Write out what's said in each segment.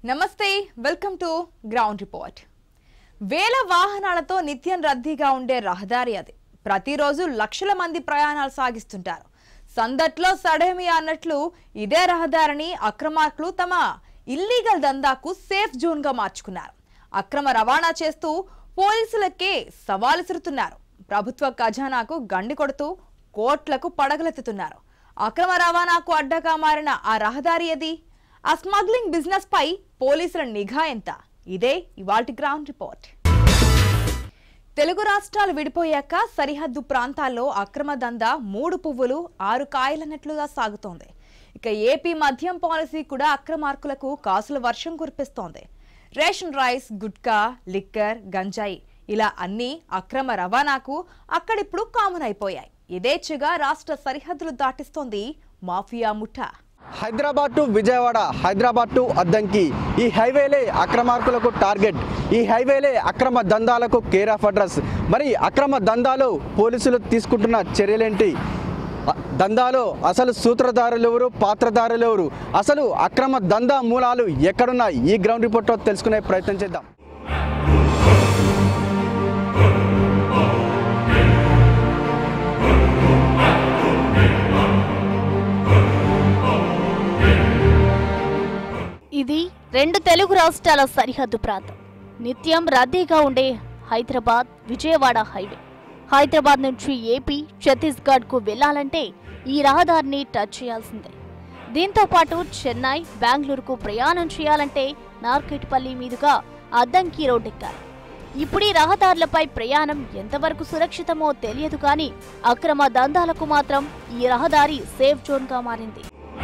నమస్తే welcome to ground report వేల వాహనాలతో నిత్యం రద్దీగా ఉండే రహదారి అది ప్రతిరోజు లక్షల మంది ప్రయాణాలు సాగిస్తుంటారు సందట్లో సడేమి అన్నట్లు ఇదే రహదారిని అక్రమార్కులు తమ ఇల్లీగల్ దందాకు సేఫ్ జోన్ గా మార్చుకున్నారు అక్రమ రవాణా చేస్తూ పోలీసులకే సవాల్ విసురుతున్నారు ప్రభుత్వ ఖజానాకు గండి కొడుతూ కోట్లకు పడగలెత్తుతున్నారు అక్రమ రవాణాకు అడ్డగా మారిన ఆ రహదారి అది ఆ స్మగ్లింగ్ బిజినెస్ పై పోలీసుల నిఘా ఎంత ఇదే ఇవాల్టి గ్రౌండ్ రిపోర్ట్ తెలుగు రాష్ట్రాలు విడిపోయాక సరిహద్దు ప్రాంతాల్లో అక్రమ దందా మూడు పువ్వులు ఆరు కాయలన్నట్లుగా సాగుతోంది ఇక ఏపీ మద్యం పాలసీ కూడా అక్రమార్కులకు కాసుల వర్షం కురిపిస్తోంది రేషన్ రైస్ గుట్కా లిక్కర్ గంజాయి ఇలా అన్నీ అక్రమ రవాణాకు అక్కడిప్పుడు కామన్ అయిపోయాయి యథేచ్ఛగా రాష్ట్ర సరిహద్దులు దాటిస్తోంది మాఫియా ముఠా హైదరాబాద్ టు విజయవాడ హైదరాబాద్ టు అద్దంకి ఈ హైవేలే అక్రమార్కులకు టార్గెట్ ఈ హైవేలే అక్రమ దందాలకు కేర్ ఆఫ్ అడ్రస్ మరి అక్రమ దందాలు పోలీసులు తీసుకుంటున్న చర్యలేంటి అ- దందాలో అసలు సూత్రధారులు ఎవరు పాత్రధారులు ఎవరు అసలు అక్రమ దందా మూలాలు ఎక్కడున్నాయి ఈ గ్రౌండ్ రిపోర్ట్లో తెలుసుకునే ప్రయత్నం చేద్దాం ఇది రెండు తెలుగు రాష్ట్రాల సరిహద్దు ప్రాంతం నిత్యం రద్దీగా ఉండే హైదరాబాద్ విజయవాడ హైవే హైదరాబాద్ నుంచి ఏపీ ఛత్తీస్గఢ్ కు వెళ్లాలంటే ఈ రహదారిని టచ్ చేయాల్సిందే దీంతో పాటు చెన్నై బెంగళూరుకు ప్రయాణం చేయాలంటే నార్కెట్పల్లి మీదుగా అద్దంకి రోడ్డెక్కాలి ఇప్పుడు ఈ రహదారులపై ప్రయాణం ఎంతవరకు సురక్షితమో తెలియదు కానీ అక్రమ దందాలకు మాత్రం ఈ రహదారి సేఫ్ జోన్గా మారింది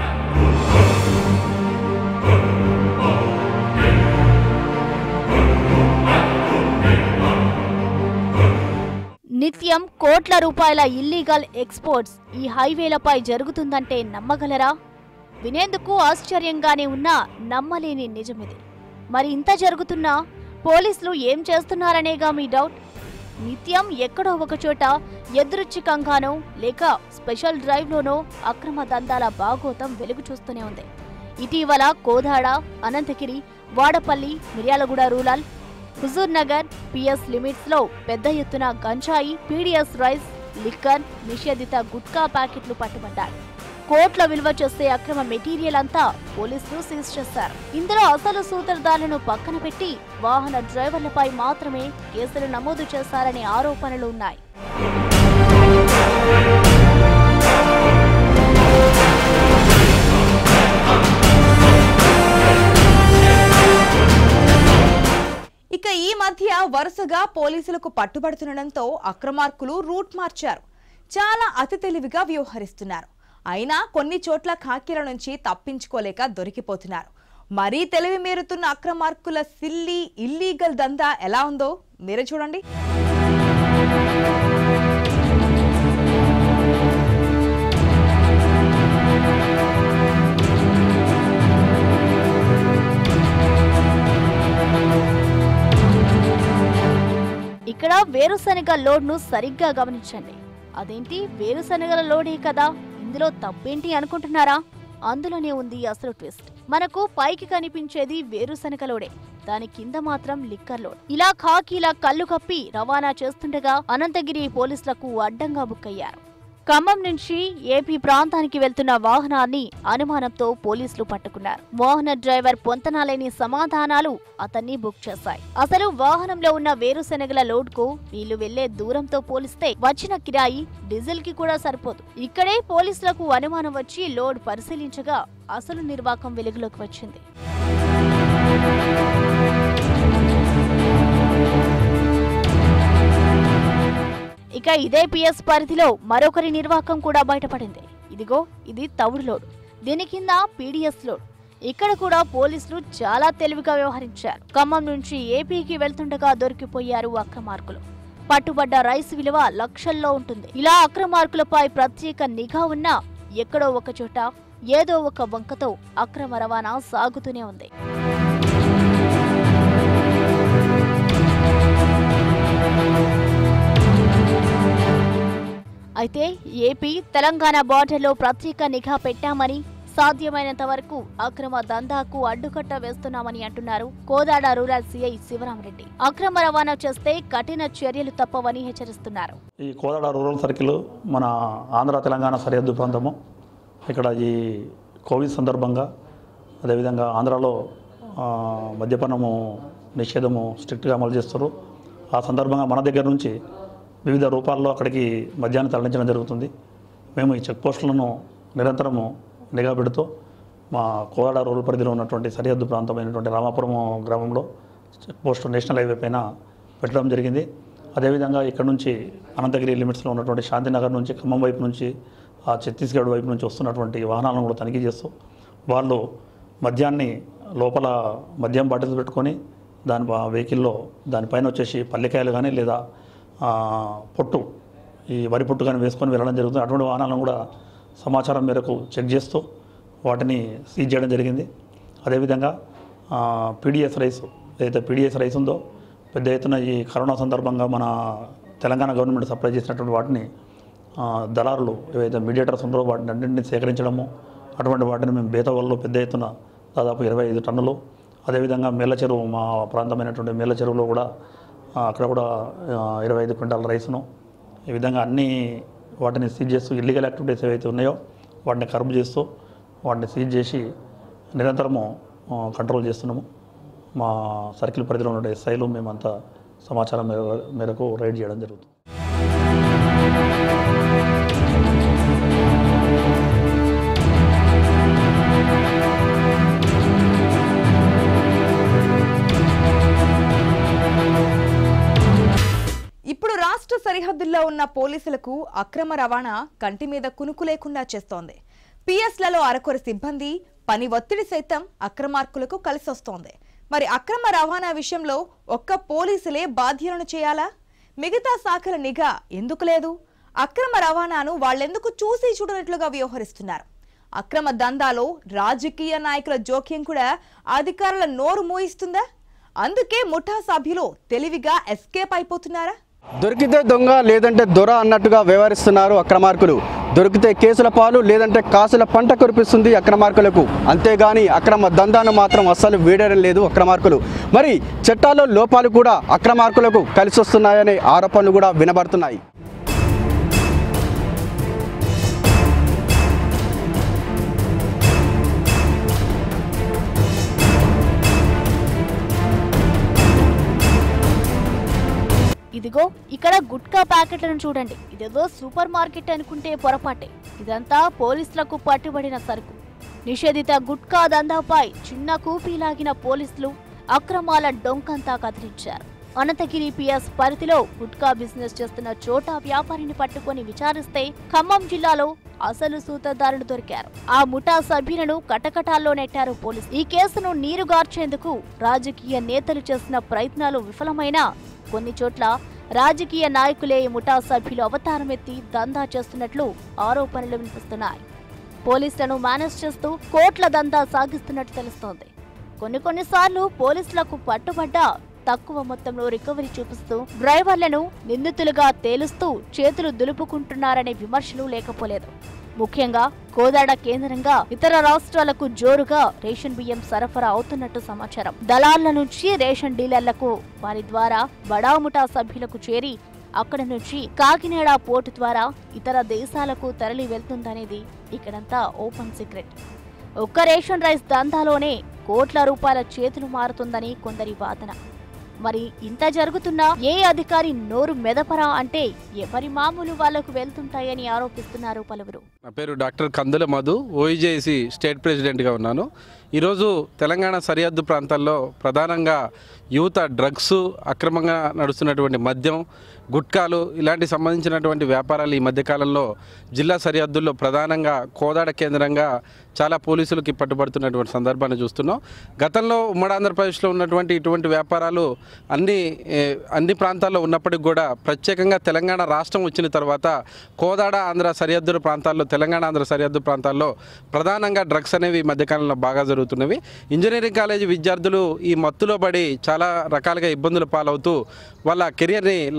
నిత్యం కోట్ల రూపాయల ఇల్లీగల్ ఎక్స్పోర్ట్స్ ఈ హైవేలపై జరుగుతుందంటే నమ్మగలరా వినేందుకు ఆశ్చర్యంగానే ఉన్నా నమ్మలేని నిజమిది మరి ఇంత జరుగుతున్నా పోలీసులు ఏం చేస్తున్నారనేగా మీ డౌట్ నిత్యం ఎక్కడో ఒక చోట ఎదురుచ్చికంగానో లేక స్పెషల్ డ్రైవ్లోనో అక్రమ దందాల బాగోతం వెలుగు చూస్తూనే ఉంది ఇటీవల Kodada Anantagiri Vadapalli Miryalaguda rural Huzur Nagar PS limits లో పెద్ద ఎత్తున గంజాయి పీడిఎస్ రైస్ లిక్కర్ నిషేధిత గుట్కా ప్యాకెట్లు పట్టుబడ్డాయి కోట్ల విలువ చేసే అక్రమ మెటీరియల్ అంతా పోలీసులు సీజ్ చేశారు ఇందులో అసలు సూత్రధారులను పక్కన పెట్టి వాహన డ్రైవర్లపై మాత్రమే కేసులు నమోదు చేశారనే ఆరోపణలు ఉన్నాయి ఇక ఈ మధ్య వరుసగా పోలీసులకు పట్టుబడుతుండటంతో అక్రమార్కులు రూట్ మార్చారు చాలా అతి తెలివిగా వ్యవహరిస్తున్నారు అయినా కొన్ని చోట్ల ఖాకీల నుంచి తప్పించుకోలేక దొరికిపోతున్నారు మరీ తెలివి మీరుతున్న అక్రమార్కుల సిల్లి ఇల్లీగల్ దందా ఎలా ఉందో మీరే చూడండి ఇక్కడ వేరుశనగ లోడ్ ను సరిగ్గా గమనించండి అదేంటి వేరుశనగల లోడే కదా ఇందులో తప్పేంటి అనుకుంటున్నారా అందులోనే ఉంది అసలు ట్విస్ట్ మనకు పైకి కనిపించేది వేరుశనగ లోడే దాని కింద మాత్రం లిక్కర్ లోడ్ ఇలా ఖాకీలా కళ్ళు కప్పి రవాణా చేస్తుండగా అనంతగిరి పోలీసులకు అడ్డంగా బుక్కయ్యారు ఖమ్మం నుంచి ఏపీ ప్రాంతానికి వెళ్తున్న వాహనాన్ని అనుమానంతో పోలీసులు పట్టుకున్నారు వాహన డ్రైవర్ పొంతనాలేని సమాధానాలు అతన్ని బుక్ చేశాయి అసలు వాహనంలో ఉన్న వేరుశెనగల లోడ్ కు వీళ్ళు వెళ్లే దూరంతో పోలిస్తే వచ్చిన కిరాయి డీజిల్ కి కూడా సరిపోదు ఇక్కడే పోలీసులకు అనుమానం వచ్చి లోడ్ పరిశీలించగా అసలు నిర్వాకం వెలుగులోకి వచ్చింది ఇక ఇదే పిఎస్ పరిధిలో మరొకరి నిర్వాకం కూడా బయటపడింది ఇదిగో ఇది తవుడు లోడ్ దీని కింద పీడిఎస్ లోడ్ ఇక్కడ కూడా పోలీసులు చాలా తెలివిగా వ్యవహరించారు ఖమ్మం నుంచి ఏపీకి వెళ్తుండగా దొరికిపోయారు అక్రమార్కులు పట్టుబడ్డ రైస్ విలువ లక్షల్లో ఉంటుంది ఇలా అక్రమార్కులపై ప్రత్యేక నిఘా ఉన్నా ఎక్కడో ఒక చోట ఏదో ఒక వంకతో అక్రమ రవాణా సాగుతూనే ఉంది అయితే ఏపీ తెలంగాణ బార్డర్లో ప్రత్యేక నిఘా పెట్టామని సాధ్యమైనంత వరకు అక్రమ దందాకు అడ్డుకట్ట వేస్తున్నామని అంటున్నారు కోదాడ రూరల్ సిఐ శివరామరెడ్డి అక్రమ రవాణా చేస్తే కఠిన చర్యలు తప్పవని హెచ్చరిస్తున్నారు ఈ కోదాడ రూరల్ సర్కిల్ మన ఆంధ్ర తెలంగాణ సరిహద్దు ప్రాంతము ఇక్కడ ఈ కోవిడ్ సందర్భంగా అదేవిధంగా ఆంధ్రాలో ఆ, మద్యపానము నిషేధము స్ట్రిక్ట్గా అమలు చేస్తారు ఆ సందర్భంగా మన దగ్గర నుంచి వివిధ రూపాల్లో అక్కడికి మద్యాన్ని తరలించడం జరుగుతుంది మేము ఈ చెక్ పోస్టులను నిరంతరము నిఘా పెడుతూ మా కోదాడ రూరల్ పరిధిలో ఉన్నటువంటి సరిహద్దు ప్రాంతమైనటువంటి రామాపురం గ్రామంలో చెక్ పోస్ట్ నేషనల్ హైవే పైన పెట్టడం జరిగింది అదేవిధంగా ఇక్కడ నుంచి అనంతగిరి లిమిట్స్లో ఉన్నటువంటి శాంతినగర్ నుంచి ఖమ్మం వైపు నుంచి ఆ ఛత్తీస్గఢ్ వైపు నుంచి వస్తున్నటువంటి వాహనాలను కూడా తనిఖీ చేస్తూ వాళ్ళు మద్యాన్ని లోపల మద్యం బాటిల్స్ పెట్టుకొని దాని ఆ వెహికల్లో దానిపైన వచ్చేసి పల్లికాయలు కానీ లేదా ఆ, పొట్టు ఈ వరి పొట్టు కానీ వేసుకొని వెళ్ళడం జరుగుతుంది అటువంటి వాహనాలను కూడా సమాచారం మేరకు చెక్ చేస్తూ వాటిని సీజ్ చేయడం జరిగింది అదేవిధంగా పీడిఎస్ రైస్ ఏదైతే పీడిఎస్ రైస్ ఉందో పెద్ద ఎత్తున ఈ కరోనా సందర్భంగా మన తెలంగాణ గవర్నమెంట్ సప్లై చేసినటువంటి వాటిని ఆ, దళారులు ఏవైతే మీడియేటర్స్ ఉన్నారో వాటిని అన్నింటినీ సేకరించడము అటువంటి వాటిని మేము బేతవల్లో పెద్ద ఎత్తున దాదాపు ఇరవై ఐదు టన్నులు అదేవిధంగా మేళ్ళ చెరువు మా ప్రాంతమైనటువంటి మేళ్ళ చెరువులో కూడా ఆ, అక్కడ కూడా ఆ, ఇరవై ఐదు క్వింటాల రైస్ను ఈ విధంగా అన్ని వాటిని సీజ్ చేస్తూ ఇల్లీగల్ యాక్టివిటీస్ ఏవైతే ఉన్నాయో వాటిని కర్బ్ చేస్తూ వాటిని సీజ్ చేసి నిరంతరము ఆ, కంట్రోల్ చేస్తున్నాము మా సర్కిల్ పరిధిలో ఉన్న ఎస్ఐలు మేమంతా సమాచారం మేర- మేరకు రైడ్ చేయడం జరుగుతుంది ఇప్పుడు రాష్ట్ర సరిహద్దుల్లో ఉన్న పోలీసులకు అక్రమ రవాణా కంటి మీద కునుకు లేకుండా చేస్తోంది పిఎస్లలో అరకొర సిబ్బంది పని ఒత్తిడి సైతం అక్రమార్కులకు కలిసొస్తోంది మరి అక్రమ రవాణా విషయంలో ఒక్క పోలీసులే బాధ్యులను చేయాలా మిగతా శాఖల నిఘా ఎందుకు లేదు అక్రమ రవాణాను వాళ్ళెందుకు చూసి చూడనట్లుగా వ్యవహరిస్తున్నారు అక్రమ దందాలో రాజకీయ నాయకుల జోక్యం కూడా అధికారుల నోరు మూయిస్తుందా అందుకే ముఠా సభ్యులు తెలివిగా ఎస్కేప్ అయిపోతున్నారా దొరికితే దొంగ లేదంటే దొర అన్నట్టుగా వ్యవహరిస్తున్నారు అక్రమార్కులు దొరికితే కేసుల పాలు లేదంటే కాసుల పంట కురిపిస్తుంది అక్రమార్కులకు అంతేగాని అక్రమ దందాను మాత్రం అస్సలు వీడడం లేదు అక్రమార్కులు మరి చట్టాల్లో లోపాలు కూడా అక్రమార్కులకు కలిసి వస్తున్నాయనే ఆరోపణలు కూడా వినబడుతున్నాయి ఇదిగో ఇక్కడ గుట్కా ప్యాకెట్లను చూడండి ఇదేదో సూపర్ మార్కెట్ అనుకుంటే పొరపాటే ఇదంతా పోలీసులకు పట్టుబడిన సరుకు నిషేధిత గుట్కా దందాపై చిన్న కూపీ లాగిన పోలీసులు అక్రమాల డొంకంతా కదిలించారు అనంతగిరి పిఎస్ పరిధిలో గుట్కా బిజినెస్ చేస్తున్న చోటా వ్యాపారిని పట్టుకొని విచారిస్తే ఖమ్మం జిల్లాలో అసలు సూత్రధారులు దొరికారు ఆ ముఠా సభ్యులను కటకటాల్లో నెట్టారు పోలీసులు ఈ కేసును నీరుగార్చేందుకు రాజకీయ నేతలు చేసిన ప్రయత్నాలు విఫలమైనా కొన్ని చోట్ల రాజకీయ నాయకులే ఈ ముఠా సభ్యులు అవతారం ఎత్తి దందా చేస్తున్నట్లు ఆరోపణలు వినిపిస్తున్నాయి పోలీసులను మేనేజ్ చేస్తూ కోట్ల దందా సాగిస్తున్నట్టు తెలుస్తోంది కొన్ని కొన్నిసార్లు పోలీసులకు పట్టుబడ్డ తక్కువ మొత్తంలో రికవరీ చూపిస్తూ డ్రైవర్లను నిందితులుగా తేలుస్తూ చేతులు దులుపుకుంటున్నారనే విమర్శలు లేకపోలేదు ముఖ్యంగా కోదాడ కేంద్రంగా ఇతర రాష్ట్రాలకు జోరుగా రేషన్ బియ్యం సరఫరా అవుతున్నట్టు సమాచారం దళార్ల నుంచి రేషన్ డీలర్లకు వారి ద్వారా బడాముఠా సభ్యులకు చేరి అక్కడ నుంచి కాకినాడ పోర్టు ద్వారా ఇతర దేశాలకు తరలి వెళ్తుందనేది ఇక్కడంతా ఓపెన్ సీక్రెట్ ఒక్క రేషన్ రైస్ దందాలోనే కోట్ల రూపాయల చేతులు మారుతుందని కొందరి వాదన మరి ఇంత జరుగుతున్నా ఏ అధికారి నోరు మెదపరా అంటే ఎవరి మామూలు వాళ్లకు వెళ్తుంటాయని ఆరోపిస్తున్నారు పలువురు నా పేరు doctor Kandula Madhu OEJC state ప్రెసిడెంట్గా ఉన్నాను ఈరోజు తెలంగాణ సరిహద్దు ప్రాంతాల్లో ప్రధానంగా యువత డ్రగ్స్ అక్రమంగా నడుస్తున్నటువంటి మద్యం గుట్కాలు ఇలాంటి సంబంధించినటువంటి వ్యాపారాలు ఈ మధ్యకాలంలో జిల్లా సరిహద్దుల్లో ప్రధానంగా కోదాడ కేంద్రంగా చాలా పోలీసులకి పట్టుబడుతున్నటువంటి సందర్భాన్ని చూస్తున్నాం గతంలో ఉమ్మడి ఆంధ్రప్రదేశ్లో ఉన్నటువంటి ఇటువంటి వ్యాపారాలు అన్ని ఏ, అన్ని ప్రాంతాల్లో ఉన్నప్పటికి కూడా ప్రత్యేకంగా తెలంగాణ రాష్ట్రం వచ్చిన తర్వాత కోదాడ ఆంధ్ర సరిహద్దు ప్రాంతాల్లో తెలంగాణ ఆంధ్ర సరిహద్దు ప్రాంతాల్లో ప్రధానంగా డ్రగ్స్ అనేవి ఈ మధ్యకాలంలో బాగా జరుగుతున్నవి ఇంజనీరింగ్ కాలేజీ విద్యార్థులు ఈ మత్తులో పడి చాలా రకాలుగా ఇబ్బందులు పాలవుతూ వాళ్ళ కెరియర్ని లాస్ చేసుకుంటూ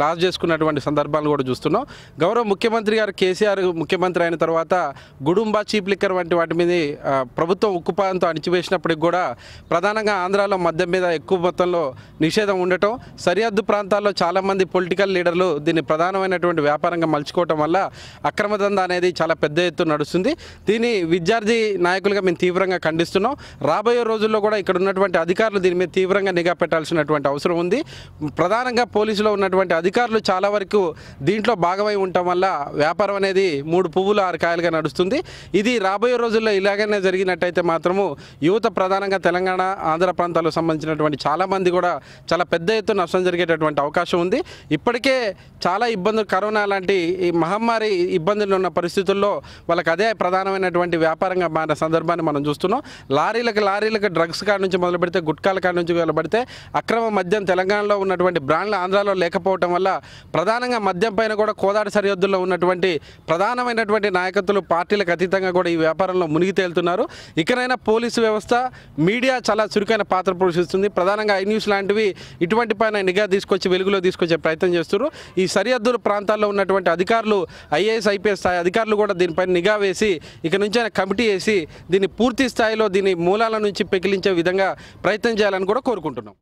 తీసుకున్నటువంటి సందర్భాలు కూడా చూస్తున్నాం గౌరవ ముఖ్యమంత్రి గారు కేసీఆర్ ముఖ్యమంత్రి అయిన తర్వాత గుడుంబా చీప్ లిక్కర్ వంటి వాటి మీద ఆ, ప్రభుత్వం ఉక్కుపాదంతో అణిచివేసినప్పటికి కూడా ప్రధానంగా ఆంధ్రాలో మద్యం మీద ఎక్కువ మొత్తంలో నిషేధం ఉండటం సరిహద్దు ప్రాంతాల్లో చాలామంది పొలిటికల్ లీడర్లు దీన్ని ప్రధానమైనటువంటి వ్యాపారంగా మలుచుకోవటం వల్ల అక్రమ దందా అనేది చాలా పెద్ద ఎత్తున నడుస్తుంది దీన్ని విద్యార్థి నాయకులుగా మేము తీవ్రంగా ఖండిస్తున్నాం రాబోయే రోజుల్లో కూడా ఇక్కడ ఉన్నటువంటి అధికారులు దీని మీద తీవ్రంగా నిఘా పెట్టాల్సినటువంటి అవసరం ఉంది ప్రధానంగా పోలీసులో ఉన్నటువంటి అధికారులు చాలా వరకు దీంట్లో భాగమై ఉండటం వల్ల వ్యాపారం అనేది మూడు పువ్వులు ఆరు కాయలుగా నడుస్తుంది ఇది రాబోయే రోజుల్లో ఇలాగనే జరిగినట్టయితే మాత్రము యువత ప్రధానంగా తెలంగాణ ఆంధ్ర ప్రాంతాలకు సంబంధించినటువంటి చాలామంది కూడా చాలా పెద్ద ఎత్తున నష్టం జరిగేటటువంటి అవకాశం ఉంది ఇప్పటికే చాలా ఇబ్బందులు కరోనా లాంటి ఈ మహమ్మారి ఇబ్బందులు ఉన్న పరిస్థితుల్లో వాళ్ళకి అదే ప్రధానమైనటువంటి వ్యాపారంగా మారిన సందర్భాన్ని మనం చూస్తున్నాం లారీలకు లారీలకు డ్రగ్స్ కాడ నుంచి మొదలు పెడితే గుట్కాల కాడ నుంచి మొదలు పెడితే అక్రమ మద్యం తెలంగాణలో ఉన్నటువంటి బ్రాండ్లు ఆంధ్రాలో లేకపోవటం వల్ల ప్రధానంగా మద్యం పైన కూడా కోదాడి సరిహద్దుల్లో ఉన్నటువంటి ప్రధానమైనటువంటి నాయకత్వాలు పార్టీలకు అతీతంగా కూడా ఈ వ్యాపారంలో మునిగి తేలుతున్నారు ఇకనైనా పోలీసు వ్యవస్థ మీడియా చాలా చురుకైన పాత్ర పోషిస్తుంది ప్రధానంగా ఐ న్యూస్ లాంటివి ఇటువంటి పైన నిఘా తీసుకొచ్చి వెలుగులో తీసుకొచ్చే ప్రయత్నం చేస్తున్నారు ఈ సరిహద్దుల ప్రాంతాల్లో ఉన్నటువంటి అధికారులు ఐఏఎస్ ఐపీఎస్ స్థాయి అధికారులు కూడా దీనిపైన నిఘా వేసి ఇక నుంచి ఆయన కమిటీ వేసి దీన్ని పూర్తి స్థాయిలో దీని మూలాల నుంచి పెకిలించే విధంగా ప్రయత్నం చేయాలని కూడా కోరుకుంటున్నాం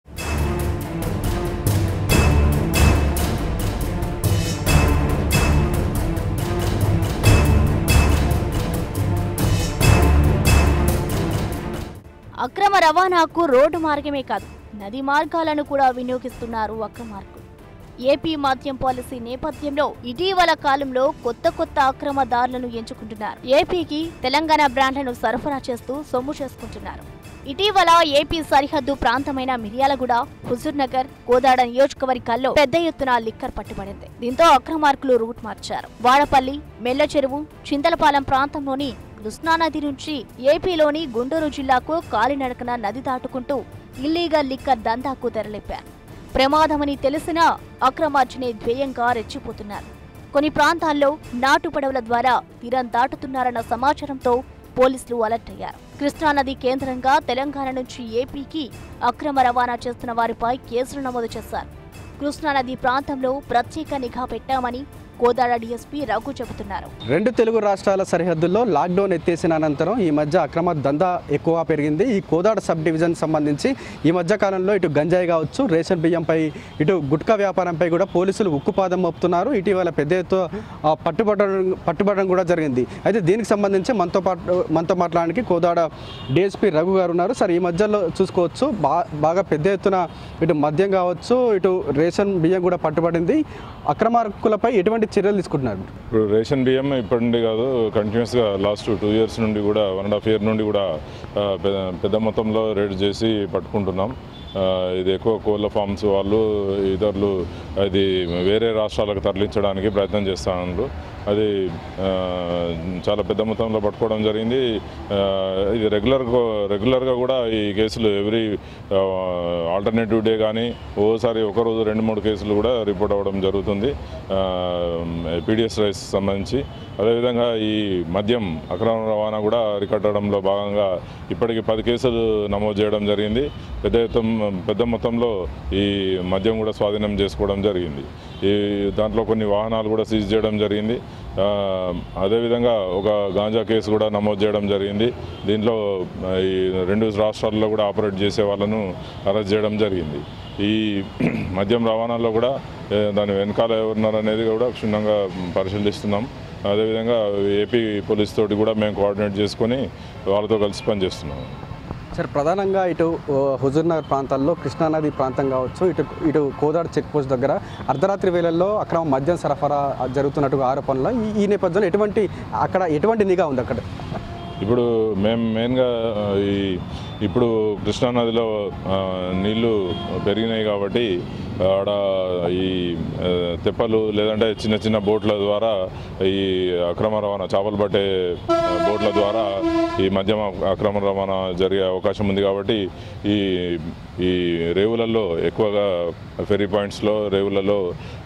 అక్రమ రవాణాకు రోడ్డు మార్గమే కాదు నది మార్గాలను కూడా వినియోగిస్తున్నారు అక్రమార్కులు ఏపీ మద్యం పాలసీ నేపథ్యంలో ఇటీవల కాలంలో కొత్త కొత్త అక్రమ దారులను ఎంచుకుంటున్నారు ఏపీకి తెలంగాణ బ్రాండ్లను సరఫరా చేస్తూ సొమ్ము చేసుకుంటున్నారు ఇటీవల ఏపీ సరిహద్దు ప్రాంతమైన మిర్యాలగూడ హుజూర్నగర్ కోదాడ నియోజకవర్గాల్లో పెద్ద ఎత్తున లిక్కర్ పట్టుబడింది దీంతో అక్రమార్కులు రూట్ మార్చారు వాడపల్లి మెల్ల చెరువు చింతలపాలెం ప్రాంతంలోని కృష్ణానది నుంచి ఏపీలోని గుంటూరు జిల్లాకు కాలినడకన నది దాటుకుంటూ ఇల్లీగల్ లిక్కర్ దందాకు తెరలేపారు ప్రమాదమని తెలిసినా అక్రమార్జనే ధ్యేయంగా రెచ్చిపోతున్నారు కొన్ని ప్రాంతాల్లో నాటు పడవల ద్వారా తీరం దాటుతున్నారన్న సమాచారంతో పోలీసులు అలర్ట్ అయ్యారు కృష్ణానది కేంద్రంగా తెలంగాణ నుంచి ఏపీకి అక్రమ రవాణా చేస్తున్న వారిపై కేసులు నమోదు చేశారు కృష్ణానది ప్రాంతంలో ప్రత్యేక నిఘా పెట్టామని కోదాడ డీఎస్పీ రఘు చెబుతున్నారు రెండు తెలుగు రాష్ట్రాల సరిహద్దుల్లో లాక్డౌన్ ఎత్తేసిన అనంతరం ఈ మధ్య అక్రమ దందా ఎక్కువ పెరిగింది ఈ కోదాడ సబ్ డివిజన్ సంబంధించి ఈ మధ్య కాలంలో ఇటు గంజాయి కావచ్చు రేషన్ బియ్యంపై ఇటు గుట్కా వ్యాపారంపై కూడా పోలీసులు ఉక్కుపాదం మోపుతున్నారు ఇటీవల పెద్ద ఎత్తున ఆ, పట్టుబడడం పట్టుబడడం కూడా జరిగింది అయితే దీనికి సంబంధించి మనతో పాటు మనతో మాట్లాడడానికి కోదాడ డిఎస్పీ రఘు గారు ఉన్నారు సార్ ఈ మధ్యలో చూసుకోవచ్చు బా బాగా పెద్ద ఎత్తున ఇటు మద్యం కావచ్చు ఇటు రేషన్ బియ్యం కూడా పట్టుబడింది అక్రమార్కులపై ఎటువంటి చర్యలు తీసుకుంటున్నారు ఇప్పుడు రేషన్ బియ్యం ఇప్పటి నుండి కాదు కంటిన్యూస్గా లాస్ట్ టూ ఇయర్స్ నుండి కూడా వన్ అండ్ హాఫ్ ఇయర్ నుండి కూడా ఆ, పెద్ద- పెద్ద మొత్తంలో రేడ్ చేసి పట్టుకుంటున్నాం ఆ, ఇది ఎక్కువ కోళ్ళ ఫార్మ్స్ వాళ్ళు ఇతరులు అది వేరే రాష్ట్రాలకు తరలించడానికి ప్రయత్నం చేస్తున్నారు అది ఆ, చాలా పెద్ద మొత్తంలో పట్టుకోవడం జరిగింది ఆ, ఇది రెగ్యులర్ రెగ్యులర్గా కూడా ఈ కేసులు ఎవ్రీ ఆల్టర్నేటివ్ డే కానీ ఓసారి ఒక రోజు రెండు మూడు కేసులు కూడా రిపోర్ట్ అవ్వడం జరుగుతుంది పీడిఎస్ రైస్ సంబంధించి అదేవిధంగా ఈ మద్యం అక్రమ రవాణా కూడా అరికట్టడంలో భాగంగా ఇప్పటికి పది కేసులు నమోదు చేయడం జరిగింది పెద్ద ఎత్తున పెద్ద మొత్తంలో ఈ మద్యం కూడా స్వాధీనం చేసుకోవడం జరిగింది ఈ దాంట్లో కొన్ని వాహనాలు కూడా సీజ్ చేయడం జరిగింది ఆ, అదేవిధంగా ఒక గాంజా కేసు కూడా నమోదు చేయడం జరిగింది దీంట్లో ఆ, ఈ రెండు రాష్ట్రాల్లో కూడా ఆపరేట్ చేసే వాళ్ళను అరెస్ట్ చేయడం జరిగింది ఈ మద్యం రవాణాలో కూడా ఏ, దాని వెనకాల ఎవరున్నారు అనేది కూడా క్షుణ్ణంగా పరిశీలిస్తున్నాం అదేవిధంగా ఏపీ పోలీస్ తోటి కూడా మేము కోఆర్డినేట్ చేసుకొని వాళ్ళతో కలిసి పనిచేస్తున్నాం సార్ ప్రధానంగా ఇటు ఓ, హుజూర్నగర్ ప్రాంతాల్లో కృష్ణానది ప్రాంతం కావచ్చు ఇటు ఇటు కోదాడ చెక్ పోస్ట్ దగ్గర అర్ధరాత్రి వేళల్లో అక్రమ మద్యం సరఫరా జరుగుతున్నట్టుగా ఆరోపణలు ఈ ఈ నేపథ్యంలో ఎటువంటి అక్కడ ఎటువంటి నిఘా ఉంది అక్కడ ఇప్పుడు మేము మెయిన్గా ఆ, ఈ ఇప్పుడు కృష్ణానదిలో ఆ, నీళ్లు పెరిగినాయి కాబట్టి ఆడ ఈ ఆ, తెప్పలు లేదంటే చిన్న చిన్న బోట్ల ద్వారా ఈ అక్రమ రవాణా చేపలు పట్టే ఆ, బోట్ల ద్వారా ఈ మద్యం అక్రమ రవాణా జరిగే అవకాశం ఉంది కాబట్టి ఈ ఈ రేవులలో ఎక్కువగా ఫెరీ పాయింట్స్లో రేవులలో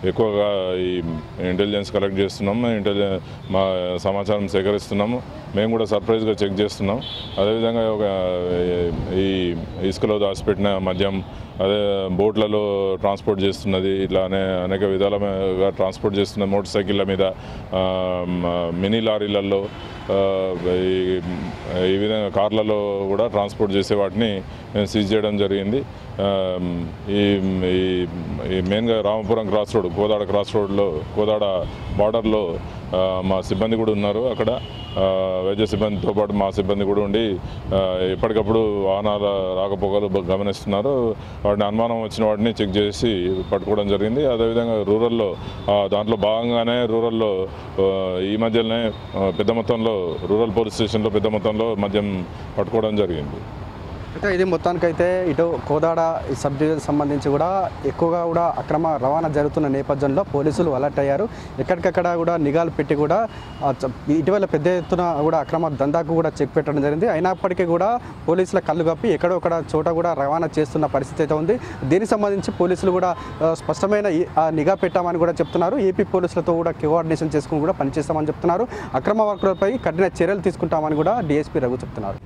ఎక్కువగా ఈ ఇంటెలిజెన్స్ కలెక్ట్ చేస్తున్నాం ఇంటెలిజె మా సమాచారం సేకరిస్తున్నాము మేము కూడా సర్ప్రైజ్గా చెక్ చేస్తున్నాం అదేవిధంగా ఒక ఈ ఇసుకలో దాచిపెట్టిన మద్యం అదే బోట్లలో ట్రాన్స్పోర్ట్ చేస్తున్నది ఇట్లా అనే అనేక విధాలుగా ట్రాన్స్పోర్ట్ చేస్తున్న మోటార్ సైకిళ్ళ మీద ఆ, మ- మినీ లారీలలో ఆ, ఈ ఈ విధంగా కార్లలో కూడా ట్రాన్స్పోర్ట్ చేసే వాటిని సీజ్ చేయడం జరిగింది ఆ, ఈ ఈ- ఈ మెయిన్గా Ramapuram cross road Kodada cross రోడ్లో కోదాడ బార్డర్లో ఆ, మా సిబ్బంది కూడా ఉన్నారు అక్కడ ఆ, వైద్య సిబ్బందితో పాటు మా సిబ్బంది కూడా ఉండి ఆ, ఎప్పటికప్పుడు వాహనాల రాకపోకలు బ- గమనిస్తున్నారు వాటిని అనుమానం వచ్చిన వాటిని చెక్ చేసి పట్టుకోవడం జరిగింది అదేవిధంగా రూరల్లో ఆ, దాంట్లో భాగంగానే రూరల్లో ఆ, ఈ మధ్యలోనే ఆ, పెద్ద మొత్తంలో రూరల్ పోలీస్ స్టేషన్లో పెద్ద మొత్తంలో మద్యం పట్టుకోవడం జరిగింది అయితే ఇది మొత్తానికైతే ఇటు కోదాడ ఈ సబ్ డివిజన్ సంబంధించి కూడా ఎక్కువగా కూడా అక్రమ రవాణా జరుగుతున్న నేపథ్యంలో పోలీసులు అలర్ట్ అయ్యారు ఎక్కడికక్కడ కూడా నిఘాలు పెట్టి కూడా ఆ, చ- ఇటీవల పెద్ద ఎత్తున కూడా అక్రమ దందాకు కూడా చెక్ పెట్టడం జరిగింది అయినప్పటికీ కూడా పోలీసుల కళ్ళు కప్పి ఎక్కడో ఒక చోట కూడా రవాణా చేస్తున్న పరిస్థితి అయితే ఉంది దీనికి సంబంధించి పోలీసులు కూడా ఆ, స్పష్టమైన ఈ- ఆ నిఘా పెట్టామని కూడా చెప్తున్నారు ఏపీ పోలీసులతో కూడా కోఆర్డినేషన్ చేసుకుని కూడా పనిచేస్తామని చెప్తున్నారు అక్రమ వర్కులపై కఠిన చర్యలు తీసుకుంటామని కూడా డిఎస్పీ రఘు చెప్తున్నారు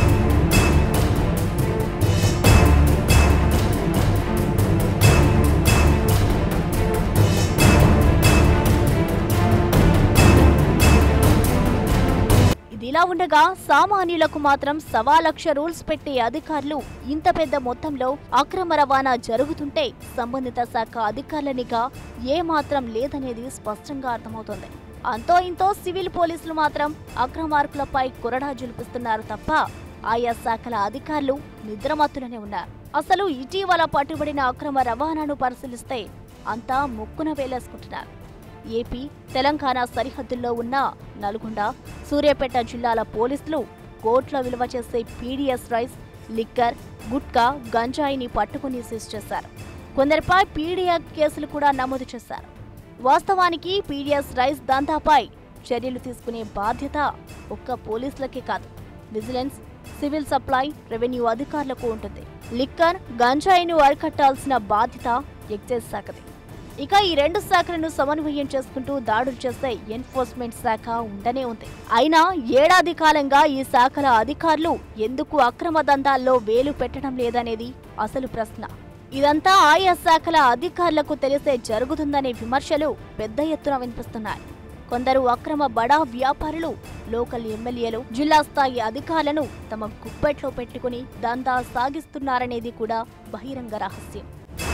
ఇదిలా ఉండగా సామాన్యులకు మాత్రం సవా లక్ష రూల్స్ పెట్టే అధికారులు ఇంత పెద్ద మొత్తంలో అక్రమ రవాణా జరుగుతుంటే సంబంధిత శాఖ అధికారుల నిఘా ఏమాత్రం లేదనేది స్పష్టంగా అర్థమవుతోంది అంతో ఇంతో సివిల్ పోలీసులు మాత్రం అక్రమార్కులపై కొరడా జులిపిస్తున్నారు తప్ప ఆయా శాఖల అధికారులు నిద్రమత్తులనే ఉన్నారు అసలు ఇటీవల పట్టుబడిన అక్రమ రవాణాను పరిశీలిస్తే అంతా ముక్కున వేలేసుకుంటున్నారు ఏపీ తెలంగాణ సరిహద్దుల్లో ఉన్న నల్గొండ సూర్యాపేట జిల్లాల పోలీసులు కోట్ల విలువ చేసే పీడీఎస్ రైస్ లిక్కర్ గుట్కా గంజాయిని పట్టుకుని సీజ్ చేశారు కొందరిపై పీడీఎఫ్ కేసులు కూడా నమోదు చేశారు వాస్తవానికి పీడీఎస్ రైస్ దందాపై చర్యలు తీసుకునే బాధ్యత ఒక్క పోలీసులకే కాదు విజిలెన్స్ సివిల్ సప్లై రెవెన్యూ అధికారులకు ఉంటుంది లిక్కర్ గంజాయిను అరికట్టాల్సిన బాధ్యత ఎక్సైజ్ శాఖది ఇక ఈ రెండు శాఖలను సమన్వయం చేసుకుంటూ దాడులు చేసే ఎన్ఫోర్స్మెంట్ శాఖ ఉండనే ఉంది అయినా ఏడాది కాలంగా ఈ శాఖల అధికారులు ఎందుకు అక్రమ దందాల్లో వేలు పెట్టడం లేదనేది అసలు ప్రశ్న ఇదంతా ఆయా శాఖల అధికారులకు తెలిసే జరుగుతుందనే విమర్శలు పెద్ద ఎత్తున వినిపిస్తున్నాయి కొందరు అక్రమ బడా వ్యాపారులు లోకల్ ఎమ్మెల్యేలు జిల్లా స్థాయి అధికారులను తమ గుప్పెట్లో పెట్టుకుని దందా సాగిస్తున్నారనేది కూడా బహిరంగ రహస్యం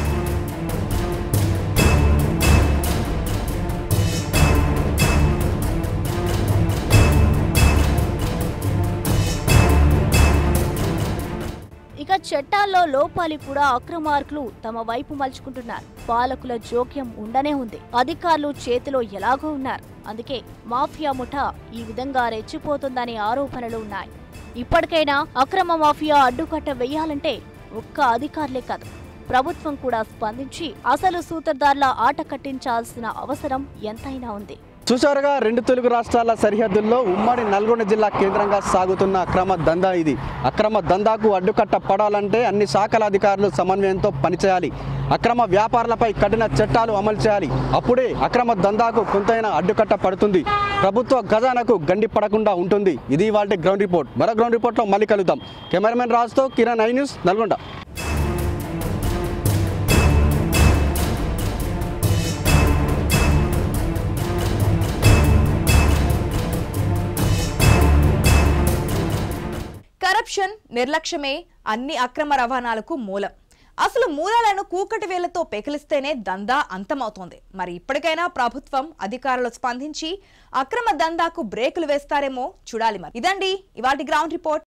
ఇక చట్టాల్లో లోపాలు కూడా అక్రమార్కులు తమ వైపు మలుచుకుంటున్నారు పాలకుల జోక్యం ఉండనే ఉంది అధికారులు చేతిలో ఎలాగో ఉన్నారు అందుకే మాఫియా ముఠా ఈ విధంగా రెచ్చిపోతుందనే ఆరోపణలు ఉన్నాయి ఇప్పటికైనా అక్రమ మాఫియా అడ్డుకట్ట వేయాలంటే ఒక్క అధికారులే కాదు ప్రభుత్వం కూడా స్పందించి అసలు సూత్రధారుల ఆట కట్టించాల్సిన అవసరం ఎంతైనా ఉంది చూసారుగా రెండు తెలుగు రాష్ట్రాల సరిహద్దుల్లో ఉమ్మడి నల్గొండ జిల్లా కేంద్రంగా సాగుతున్న అక్రమ దందా ఇది అక్రమ దందాకు అడ్డుకట్ట పడాలంటే అన్ని శాఖల అధికారులు సమన్వయంతో పనిచేయాలి అక్రమ వ్యాపారులపై కఠిన చట్టాలు అమలు చేయాలి అప్పుడే అక్రమ దందాకు కొంతైనా అడ్డుకట్ట పడుతుంది ప్రభుత్వ ఖజానాకు గండి పడకుండా ఉంటుంది ఇది వాళ్ళ గ్రౌండ్ రిపోర్ట్ మరో గ్రౌండ్ రిపోర్ట్లో మళ్ళీ కలుద్దాం కెమెరామెన్ రాజుతో Kiran I news Nalgonda corruption నిర్లక్ష్యమే అన్ని అక్రమ రవాణాలకు మూలం అసలు మూలాలను కూకటి వేలతో పెకిలిస్తేనే దందా అంతమవుతోంది మరి ఇప్పటికైనా ప్రభుత్వం అధికారులు స్పందించి అక్రమ దందాకు బ్రేకులు వేస్తారేమో చూడాలి మరి ఇదండి ఇవాటి గ్రౌండ్ రిపోర్ట్